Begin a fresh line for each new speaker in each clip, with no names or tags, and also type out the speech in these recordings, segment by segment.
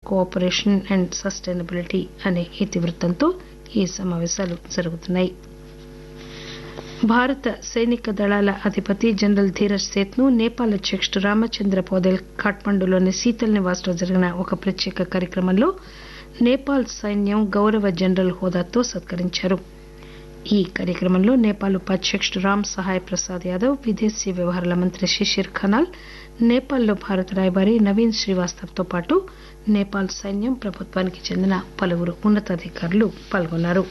cooperation and sustainability అనే ఇతివృత్తంతో ఈ సమావేశాలు జరుగుతున్నాయి భారత సైనిక దళాల అధిపతి జనరల్ ధీరజ్ సేత్ ను నేపాల్ అధ్యకుడు రామచంద్ర పౌదెల్ ఖాట్మండులోని శీతల్ నివాస్ లో జరిగిన ఒక ప్రత్యేక కార్యక్రమంలో నేపాల్ సైన్యం గౌరవ జనరల్ హోదాతో సత్కరించారు ఈ కార్యక్రమంలో నేపాల్ ఉపాధ్యకుడు రామ్ సహాయ్ ప్రసాద్ యాదవ్ విదేశీ వ్యవహారాల మంత్రి శిశిర్ ఖనాల్ నేపాల్లో భారత రాయబారి నవీన్ శ్రీవాస్తవ్ తో పాటు నేపాల్ సైన్యం ప్రభుత్వానికి చెందిన పలువురు ఉన్నతాధికారులు పాల్గొన్నారు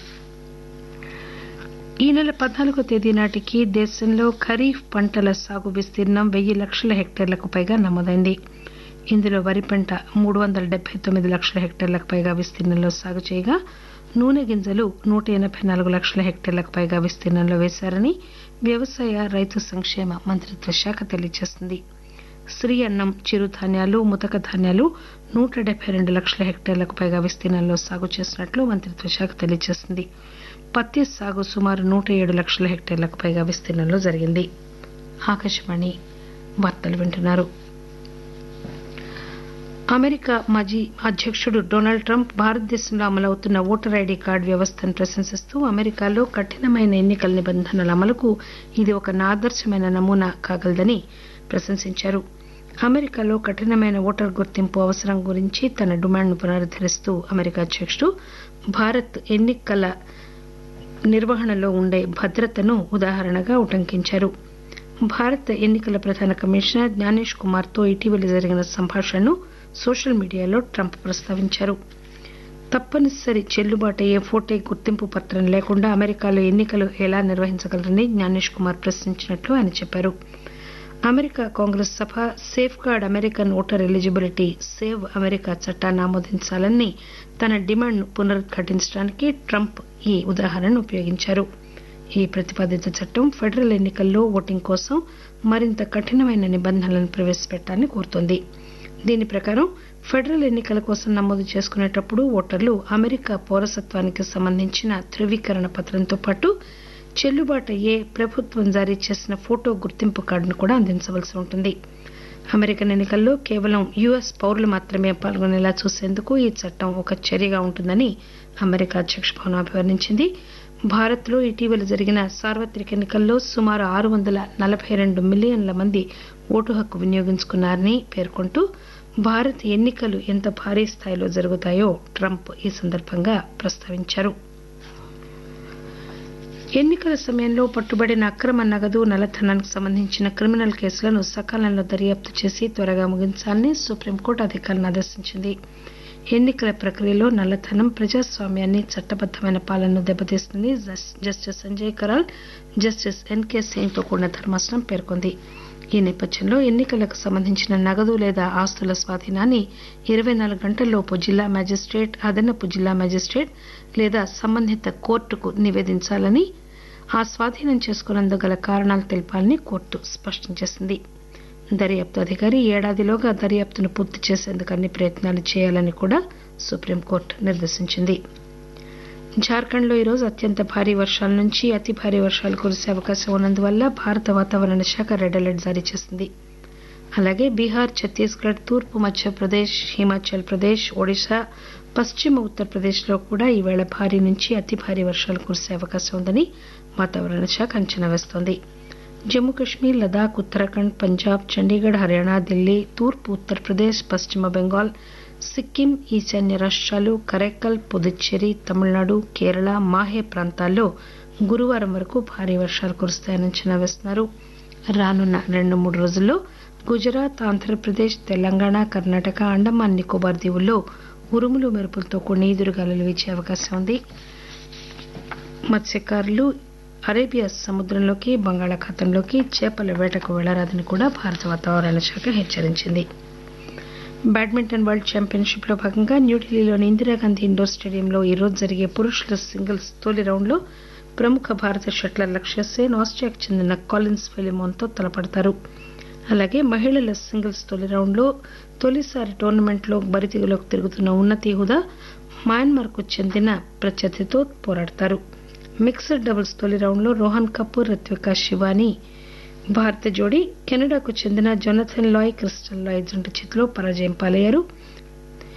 ఈ నెల పద్నాలుగో తేదీ నాటికి దేశంలో ఖరీఫ్ పంటల సాగు విస్తీర్ణం వెయ్యి లక్షల హెక్టార్లకు పైగా నమోదైంది ఇందులో వరి పంట మూడు వందల డెబ్బై తొమ్మిది లక్షల హెక్టార్లకు పైగా విస్తీర్ణంలో సాగు చేయగా నూనె గింజలు నూట ఎనబై నాలుగు లక్షల హెక్టార్లకు పైగా విస్తీర్ణంలో వేశారని వ్యవసాయ రైతు సంక్షేమ మంత్రిత్వ శాఖ తెలియజేసింది శ్రీ అన్నం చిరుధాన్యాలు ముతక ధాన్యాలు నూట డెబ్బై రెండు లక్షల హెక్టార్లకు పైగా విస్తీర్ణంలో సాగు చేసినట్లు మంత్రిత్వ శాఖ తెలియజేసింది పత్తి సాగు సుమారు నూట ఏడు లక్షల హెక్టార్లకు పైగా విస్తీర్ణంలో జరిగింది ఆకాశవాణి వార్తలు వింటున్నారు అమెరికా మాజీ అధ్యకుడు డొనాల్డ్ ట్రంప్ భారతదేశంలో అమలవుతున్న ఓటర్ ఐడీ కార్డు వ్యవస్థను ప్రశంసిస్తూ అమెరికాలో కఠినమైన ఎన్నికల నిబంధనల అమలుకు ఇది ఒక ఆదర్శమైన నమూనా కాగలదని ప్రశంసించారు అమెరికాలో కఠినమైన ఓటర్ గుర్తింపు అవసరం గురించి తన డిమాండ్ను పునరుద్దరిస్తూ అమెరికా అధ్యకుడు భారత్ ఎన్నికల నిర్వహణలో ఉండే భద్రతను ఉదాహరణగా ఉటంకించారు భారత ఎన్నికల ప్రధాన కమిషనర్ జ్ఞానేష్ కుమార్ తో ఇటీవల జరిగిన సంభాషణను సోషల్ మీడియాలో ట్రంప్ ప్రస్తావించారు తప్పనిసరి చెల్లుబాటు అయ్యే ఫోటో గుర్తింపు పత్రం లేకుండా అమెరికాలో ఎన్నికలు ఎలా నిర్వహించగలరని జ్ఞానేష్ కుమార్ ప్రశ్నించినట్లు ఆయన చెప్పారు అమెరికా కాంగ్రెస్ సభ safeguard American voter eligibility save America చట్టాన్ని ఆమోదించాలని తన డిమాండ్ను పునరుద్ఘాటించడానికి ట్రంప్ ఈ ఉదాహరణను ఉపయోగించారు ఈ ప్రతిపాదిత చట్టం ఫెడరల్ ఎన్నికల్లో ఓటింగ్ కోసం మరింత కఠినమైన నిబంధనలను ప్రవేశపెట్టాలని కోరుతోంది దీని ప్రకారం ఫెడరల్ ఎన్నికల కోసం నమోదు చేసుకునేటప్పుడు ఓటర్లు అమెరికా పౌరసత్వానికి సంబంధించిన ధృవీకరణ పత్రంతో పాటు చెల్లుబాటు అయ్యే ప్రభుత్వం జారీ చేసిన ఫోటో గుర్తింపు కార్డును కూడా అందించవలసి ఉంటుంది అమెరికన్ ఎన్నికల్లో కేవలం యుఎస్ పౌరులు మాత్రమే పాల్గొనేలా చూసేందుకు ఈ చట్టం ఒక చర్యగా ఉంటుందని అమెరికా అధ్యక్ష భవనం అభివర్ణించింది భారత్లో ఇటీవల జరిగిన సార్వత్రిక ఎన్నికల్లో సుమారు ఆరు వందల నలభై రెండు మిలియన్ల మంది ఓటు హక్కు వినియోగించుకున్నారని పేర్కొంటూ భారత్ ఎన్నికలు ఎంత భారీ స్థాయిలో జరుగుతాయో ట్రంప్ ఈ సందర్భంగా ప్రస్తావించారు ఎన్నికల సమయంలో పట్టుబడిన అక్రమ నగదు నల్లధనానికి సంబంధించిన క్రిమినల్ కేసులను సకాలంలో దర్యాప్తు చేసి త్వరగా ముగించాలని సుప్రీంకోర్టు అధికారులను ఆదేశించింది ఎన్నికల ప్రక్రియలో నల్లధనం ప్రజాస్వామ్యాన్ని చట్టబద్దమైన పాలనను దెబ్బతీస్తుంది justice Sanjay Karol justice NK Singh తో కూడిన ధర్మాసనం పేర్కొంది ఈ నేపథ్యంలో ఎన్నికలకు సంబంధించిన నగదు లేదా ఆస్తుల స్వాధీనాన్ని ఇరవై నాలుగు గంటల్లోపు జిల్లా మేజిస్టేట్ అదనపు జిల్లా మేజిస్టేట్ లేదా సంబంధిత కోర్టుకు నివేదించాలని ఆ స్వాధీనం చేసుకున్నందుకు గల కారణాలు తెలపాలని కోర్టు స్పష్టం చేసింది దర్యాప్తు అధికారి ఏడాదిలోగా దర్యాప్తును పూర్తి చేసేందుకు అన్ని ప్రయత్నాలు చేయాలని కూడా సుప్రీంకోర్టు నిర్దేశించింది జార్ఖండ్లో ఈరోజు అత్యంత భారీ వర్షాల నుంచి అతి భారీ వర్షాలు కురిసే అవకాశం ఉన్నందువల్ల భారత వాతావరణ శాఖ రెడ్ అలర్ట్ జారీ చేసింది అలాగే బీహార్ ఛత్తీస్గఢ్ తూర్పు మధ్యప్రదేశ్ హిమాచల్ ప్రదేశ్ ఒడిశా పశ్చిమ ఉత్తరప్రదేశ్లో కూడా ఈవేళ భారీ నుంచి అతి భారీ వర్షాలు కురిసే అవకాశం ఉందని వాతావరణ శాఖ అంచనా వేస్తోంది జమ్మూ కశ్మీర్ లదాఖ్ ఉత్తరాఖండ్ పంజాబ్ చండీగఢ్ హర్యానా ఢిల్లీ తూర్పు ఉత్తరప్రదేశ్ పశ్చిమ బెంగాల్ సిక్కిం ఈశాన్య రాష్ట్రాలు కరైకల్ పుదుచ్చేరి తమిళనాడు కేరళ మాహే ప్రాంతాల్లో గురువారం వరకు భారీ వర్షాలు కురుస్తాయని అంచనా వేస్తున్నారు రానున్న రెండు మూడు రోజుల్లో గుజరాత్ ఆంధ్రప్రదేశ్ తెలంగాణ కర్ణాటక అండమాన్ నికోబార్ దీవుల్లో ఉరుములు మెరుపులతో కూడిన ఈదురుగాలులు వీచే అవకాశం ఉంది మత్స్యకారులు అరేబియా సముద్రంలోకి బంగాళాఖాతంలోకి చేపల వేటకు వెళ్లరాదని కూడా భారత వాతావరణ శాఖ హెచ్చరించింది బ్యాడ్మింటన్ వరల్డ్ ఛాంపియన్షిప్ లో భాగంగా న్యూఢిల్లీలోని ఇందిరాగాంధీ ఇండోర్ స్టేడియంలో ఈరోజు జరిగే పురుషుల సింగిల్స్ తొలి రౌండ్లో ప్రముఖ భారత షట్లర్ లక్ష్య సేన్ ఆస్ట్రియాకు చెందిన కాలిన్స్ ఫెలిమోన్ తో తలపడతారు అలాగే మహిళల సింగిల్స్ తొలి రౌండ్లో తొలిసారి టోర్నమెంట్లో బరితిగులోకి తిరుగుతున్న ఉన్నతి హుదా మయన్మార్ కు చెందిన ప్రత్యర్థితో పోరాడతారు మిక్స్డ్ డబుల్స్ తొలి రౌండ్లో రోహన్ కపూర్ రిత్వికా శివాని భారత జోడీ కెనడాకు చెందిన జొనథన్ లాయ్ క్రిస్టల్ లాయ్ జంట చేతిలో పరాజయం పాలయ్యారు